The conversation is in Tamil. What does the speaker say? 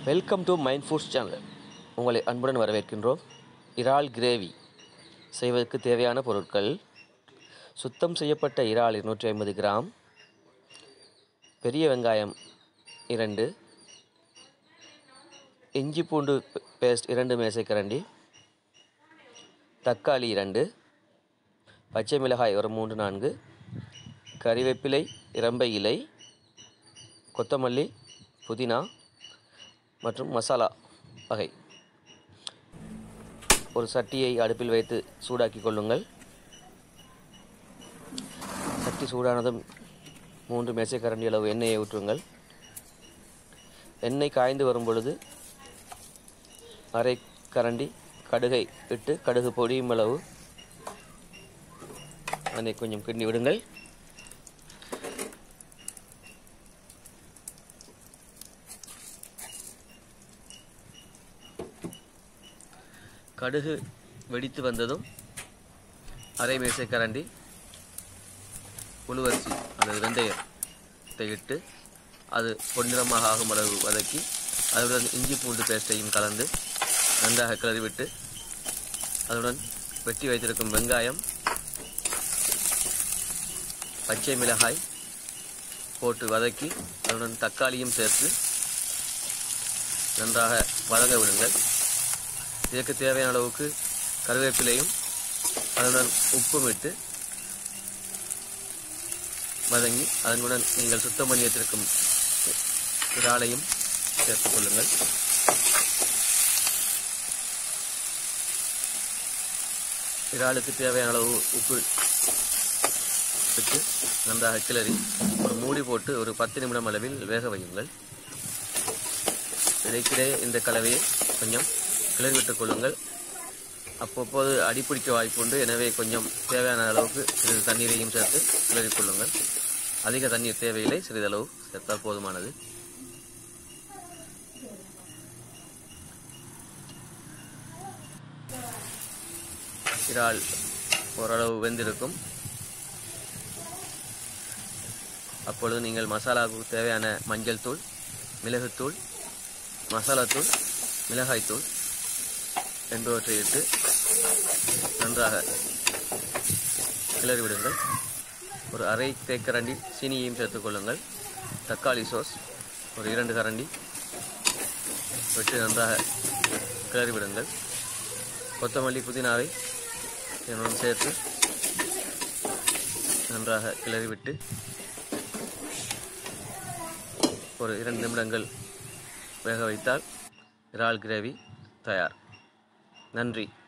welcome to mind foods channel உங்களை அன்புடன் வரவேற்கின்றோம் இறால் கிரேவி செய்வதற்கு தேவையான பொருட்கள் சுத்தம் செய்யப்பட்ட இறால் இருநூற்றி ஐம்பது கிராம் பெரிய வெங்காயம் இரண்டு இஞ்சி பூண்டு பேஸ்ட் இரண்டு மேசைக்கரண்டி தக்காளி இரண்டு பச்சை மிளகாய் ஒரு மூன்று நான்கு கறிவேப்பிலை இரம்பை இலை கொத்தமல்லி புதினா மற்றும் மசாலா வகை ஒரு சட்டியை அடுப்பில் வைத்து சூடாக்கி கொள்ளுங்கள் சட்டி சூடானதும் மூன்று மேசைக்கரண்டி அளவு எண்ணெயை ஊற்றுங்கள் எண்ணெய் காய்ந்து வரும் பொழுது அரை கரண்டி கடுகை இட்டு கடுகு பொடியும் அளவு அதை கொஞ்சம் கிண்டி விடுங்கள் கடுகு வெடித்து வந்ததும் அரை மேசை கரண்டி உளுவரிசி அல்லது வெந்தயத்தை இட்டு அது பொன்னிறமாக ஆகும் அளவு வதக்கி அதனுடன் இஞ்சி பூண்டு பேஸ்ட்டையும் கலந்து நன்றாக கிளறிவிட்டு அதனுடன் வெட்டி வைத்திருக்கும் வெங்காயம் பச்சை மிளகாய் போட்டு வதக்கி அதனுடன் தக்காளியும் சேர்த்து நன்றாக வதங்க விடுங்கள் இதற்கு தேவையான அளவுக்கு கருவேப்பிலையும் அதனுடன் உப்பும் இட்டு வதங்கி அதனுடன் நீங்கள் சுத்தம் பண்ணி வைத்திருக்கும் இறாலையும் சேர்த்துக் கொள்ளுங்கள் இறாலுக்கு தேவையான அளவு உப்பு விட்டு நன்றாக கிளறி ஒரு மூடி போட்டு ஒரு பத்து நிமிடம் அளவில் வேக வையுங்கள் இடைக்கிடையே இந்த கலவையை கொஞ்சம் கிளறி விட்டுக் கொள்ளுங்கள் அப்பப்போது அடிப்பிடிக்க வாய்ப்பு உண்டு எனவே கொஞ்சம் தேவையான அளவுக்கு சிறிது தண்ணீரையும் சேர்த்து கிளறிக் கொள்ளுங்கள் அதிக தண்ணீர் தேவையில்லை சிறிதளவு சேர்த்தால் போதுமானது இறால் ஓரளவு வெந்திருக்கும் அப்பொழுது நீங்கள் மசாலாவுக்கு தேவையான மஞ்சள் தூள் மிளகுத்தூள் மசாலாத்தூள் மிளகாய்த்தூள் என்பவற்றை இட்டு நன்றாக கிளறி விடுங்கள் ஒரு அரை தேக்கரண்டி சீனியையும் சேர்த்துக்கொள்ளுங்கள் தக்காளி சோஸ் ஒரு இரண்டு கரண்டி விட்டு நன்றாக கிளறி விடுங்கள் கொத்தமல்லி புதினாவை என்னுடன் சேர்த்து நன்றாக கிளறிவிட்டு ஒரு இரண்டு நிமிடங்கள் வேக வைத்தால் இறால் கிரேவி தயார் நன்றி